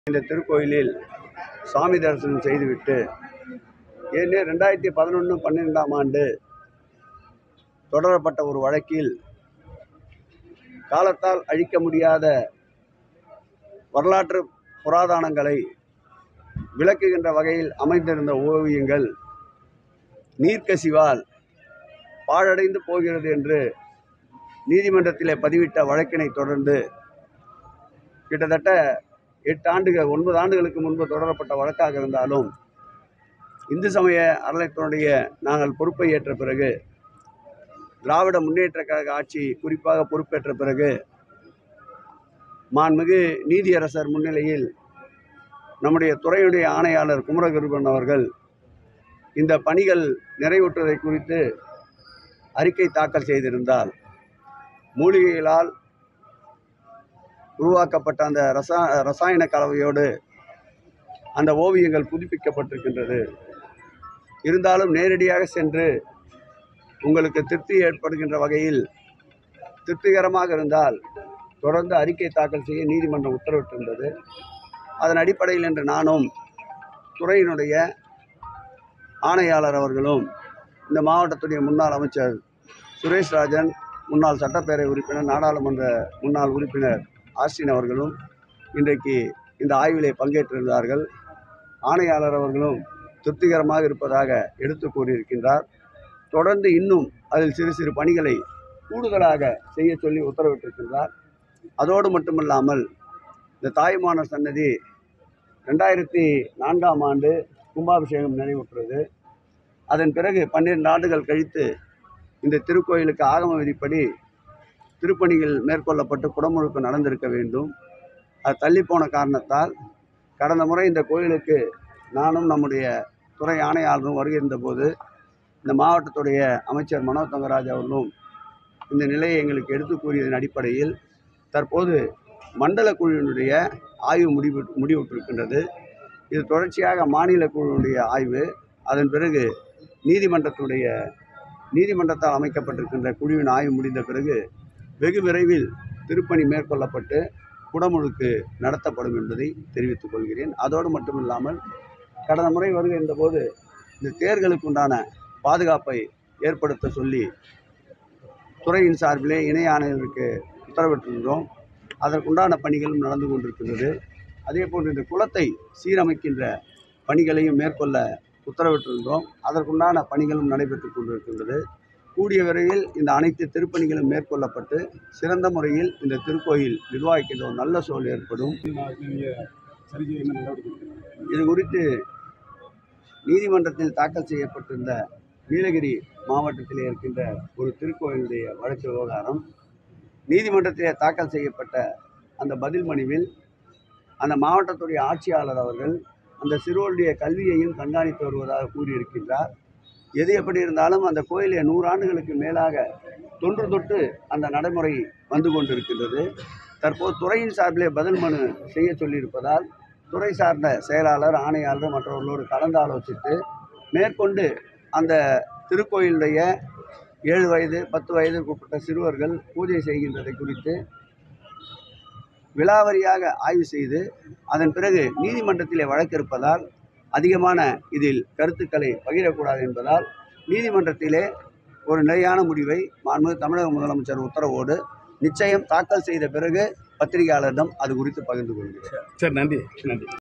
இந்த திருக்கோயிலில் சாமி தரிசனம் செய்துவிட்டு ஏனே ரெண்டாயிரத்தி பதினொன்று பன்னிரெண்டாம் ஆண்டு தொடரப்பட்ட ஒரு வழக்கில் காலத்தால் அழிக்க முடியாத வரலாற்று புராதானங்களை விளக்குகின்ற வகையில் அமைந்திருந்த ஓவியங்கள் நீர்க்கசிவால் பாழடைந்து போகிறது என்று நீதிமன்றத்திலே பதிவிட்ட வழக்கினை தொடர்ந்து கிட்டத்தட்ட எட்டு ஆண்டுகள் ஒன்பது ஆண்டுகளுக்கு முன்பு தொடரப்பட்ட வழக்காக இருந்தாலும் இந்து சமய அறநிலையத்தினுடைய நாங்கள் பொறுப்பை ஏற்ற பிறகு திராவிட முன்னேற்ற கழக ஆட்சி குறிப்பாக பொறுப்பேற்ற பிறகு மாண்புமிகு நீதியரசர் முன்னிலையில் நம்முடைய துறையுடைய ஆணையாளர் குமரகுருபன் அவர்கள் இந்த பணிகள் நிறைவுற்றதை குறித்து அறிக்கை தாக்கல் செய்திருந்தால் மூலிகைகளால் உருவாக்கப்பட்ட அந்த ரசா ரசாயன கலவையோடு அந்த ஓவியங்கள் புதுப்பிக்கப்பட்டிருக்கின்றது இருந்தாலும் நேரடியாக சென்று உங்களுக்கு திருப்தி ஏற்படுகின்ற வகையில் திருப்திகரமாக இருந்தால் தொடர்ந்து அறிக்கை தாக்கல் செய்ய நீதிமன்றம் உத்தரவிட்டிருந்தது அதன் அடிப்படையில் இன்று நானும் துறையினுடைய ஆணையாளர் அவர்களும் இந்த மாவட்டத்துடைய முன்னாள் அமைச்சர் சுரேஷ் ராஜன் முன்னாள் சட்டப்பேரவை உறுப்பினர் நாடாளுமன்ற முன்னாள் உறுப்பினர் ஆஸ்டின் அவர்களும் இன்றைக்கு இந்த ஆய்விலே பங்கேற்றிருந்தார்கள் ஆணையாளர் அவர்களும் திருப்திகரமாக இருப்பதாக எடுத்து கூறியிருக்கின்றார் தொடர்ந்து இன்னும் அதில் சிறு சிறு பணிகளை கூடுதலாக செய்ய சொல்லி உத்தரவிட்டிருக்கின்றார் அதோடு மட்டுமல்லாமல் இந்த தாய்மான சன்னதி ரெண்டாயிரத்தி நான்காம் ஆண்டு கும்பாபிஷேகம் நிறைவுற்றது அதன் பிறகு பன்னிரண்டு ஆண்டுகள் கழித்து இந்த திருக்கோயிலுக்கு ஆகம விதிப்படி திருப்பணிகள் மேற்கொள்ளப்பட்டு குடமுழுக்கு நடந்திருக்க வேண்டும் அது தள்ளிப்போன காரணத்தால் கடந்த முறை இந்த கோயிலுக்கு நானும் நம்முடைய துறை ஆணையாளரும் வருகின்ற போது இந்த மாவட்டத்துடைய அமைச்சர் மனோ தங்கராஜ் அவர்களும் இந்த நிலையை எங்களுக்கு எடுத்து கூறியதன் அடிப்படையில் தற்போது மண்டல குழுவினுடைய ஆய்வு முடிவு முடிவுற்றிருக்கின்றது இது தொடர்ச்சியாக மாநில குழுவினுடைய ஆய்வு அதன் பிறகு நீதிமன்றத்துடைய நீதிமன்றத்தால் அமைக்கப்பட்டிருக்கின்ற குழுவின் ஆய்வு முடிந்த பிறகு வெகு விரைவில் திருப்பணி மேற்கொள்ளப்பட்டு குடமுழுக்கு நடத்தப்படும் என்பதை தெரிவித்துக் கொள்கிறேன் அதோடு மட்டுமில்லாமல் கடந்த முறை வருகின்ற போது இந்த தேர்களுக்கு உண்டான பாதுகாப்பை ஏற்படுத்த சொல்லி துறையின் சார்பிலே இணை ஆணையருக்கு உத்தரவிட்டிருந்தோம் அதற்குண்டான பணிகளும் நடந்து கொண்டிருக்கின்றது அதே போன்று இந்த குளத்தை சீரமைக்கின்ற பணிகளையும் மேற்கொள்ள உத்தரவிட்டிருந்தோம் அதற்குண்டான பணிகளும் நடைபெற்று கொண்டிருக்கின்றது கூடிய விரைவில் இந்த அனைத்து திருப்பணிகளும் மேற்கொள்ளப்பட்டு சிறந்த முறையில் இந்த திருக்கோயில் நிர்வகிக்கின்ற ஒரு நல்ல சூழல் ஏற்படும் சரி செய்ய என்ன நடவடிக்கை எடுக்கிறீங்க? இது குறித்து நீதிமன்றத்தில் தாக்கல் செய்யப்பட்டிருந்த நீலகிரி மாவட்டத்தில் இருக்கின்ற ஒரு திருக்கோயிலுடைய வழக்கு விவகாரம் நீதிமன்றத்திலே தாக்கல் செய்யப்பட்ட அந்த பதில் மனுவில் அந்த மாவட்டத்துடைய ஆட்சியாளர் அவர்கள் அந்த சிறுவருடைய கல்வியையும் கண்காணித்து வருவதாக கூறியிருக்கின்றார் எது எப்படி இருந்தாலும் அந்த கோயிலை நூறு ஆண்டுகளுக்கு மேலாக தொன்று தொட்டு அந்த நடைமுறை வந்து கொண்டிருக்கின்றது தற்போது துறையின் சார்பிலே பதில் மனு செய்ய சொல்லியிருப்பதால் துறை சார்ந்த செயலாளர் ஆணையாளர் மற்றவர்களோடு கலந்து ஆலோசித்து மேற்கொண்டு அந்த திருக்கோயிலுடைய ஏழு வயது பத்து வயதுக்கு உட்பட்ட சிறுவர்கள் பூஜை செய்கின்றதை குறித்து விலாவரியாக ஆய்வு செய்து அதன் பிறகு நீதிமன்றத்திலே வழக்கு இருப்பதால் அதிகமான இதில் கருத்துக்களை பகிரக்கூடாது என்பதால் நீதிமன்றத்திலே ஒரு நிலையான முடிவை மாண்புமிகு தமிழக முதலமைச்சர் உத்தரவோடு நிச்சயம் தாக்கல் செய்த பிறகு பத்திரிகையாளரிடம் அது குறித்து பகிர்ந்து கொள்கிறேன் சரி நன்றி நன்றி